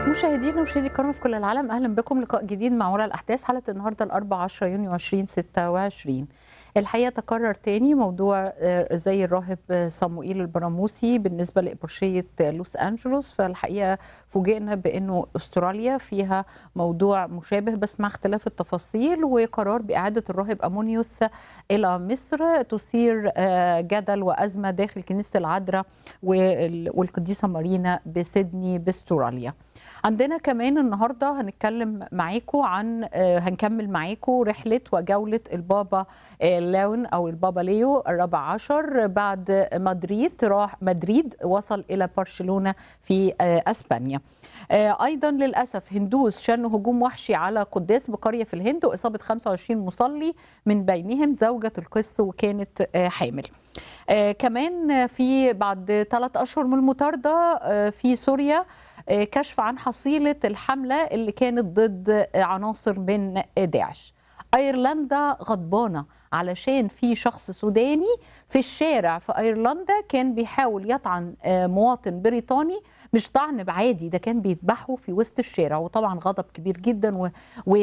مشاهدينا ومشاهدي الكرام في كل العالم اهلا بكم لقاء جديد مع وراء الاحداث حلقه النهارده الاربعاء 10 يونيو 2026 الحقيقه تكرر تاني موضوع آه، زي الراهب آه، صموئيل البراموسي بالنسبه لابرشيه آه، لوس انجلوس فالحقيقه فوجئنا بانه استراليا فيها موضوع مشابه بس مع اختلاف التفاصيل وقرار باعاده الراهب امونيوس الى مصر تثير آه، جدل وازمه داخل كنيسه العذراء وال- والقديسه مارينا بسيدني باستراليا عندنا كمان النهارده هنتكلم معاكم عن آه، هنكمل معاكم رحله وجوله البابا آه، لاون او البابا ليو الرابع عشر بعد مدريد راح مدريد وصل الى برشلونه في آه، اسبانيا آه، ايضا للاسف هندوس شنوا هجوم وحشي على قداس بقريه في الهند واصابه 25 مصلي من بينهم زوجه القس وكانت آه، حامل آه، كمان في بعد ثلاث اشهر من المطارده آه، في سوريا آه، كشف عن حصيله الحمله اللي كانت ضد آه، عناصر من داعش ايرلندا غضبانه علشان في شخص سوداني في الشارع في ايرلندا كان بيحاول يطعن آه، مواطن بريطاني مش طعن عادي ده كان بيذبحه في وسط الشارع وطبعا غضب كبير جدا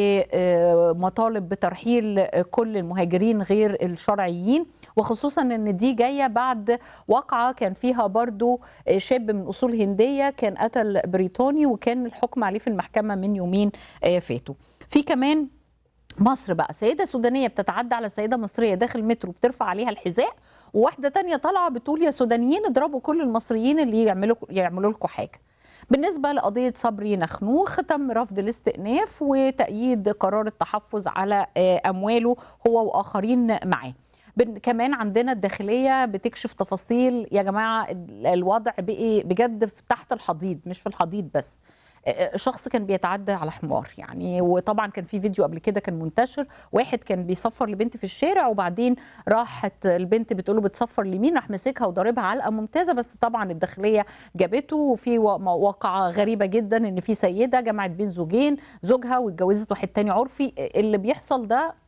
ومطالب بترحيل آه، كل المهاجرين غير الشرعيين وخصوصا ان دي جايه بعد واقعه كان فيها برضو آه، شاب من اصول هنديه كان قتل بريطاني وكان الحكم عليه في المحكمه من يومين آه، فاتوا في كمان مصر بقى سيدة سودانية بتتعدى على سيدة مصرية داخل المترو بترفع عليها الحذاء وواحدة تانية طالعة بتقول يا سودانيين اضربوا كل المصريين اللي يعملوا يعملوا لكم حاجة بالنسبة لقضية صبري نخنوخ تم رفض الاستئناف وتأييد قرار التحفظ على آه، أمواله هو وآخرين معاه بن- كمان عندنا الداخلية بتكشف تفاصيل يا جماعة ال- الوضع بقي بجد في تحت الحضيض مش في الحضيض بس شخص كان بيتعدى على حمار يعني وطبعا كان في فيديو قبل كده كان منتشر واحد كان بيصفر لبنت في الشارع وبعدين راحت البنت بتقول له بتصفر لمين راح مسكها وضاربها علقه ممتازه بس طبعا الداخليه جابته وفي وا- واقعه غريبه جدا ان في سيده جمعت بين زوجين زوجها واتجوزت واحد تاني عرفي اللي بيحصل ده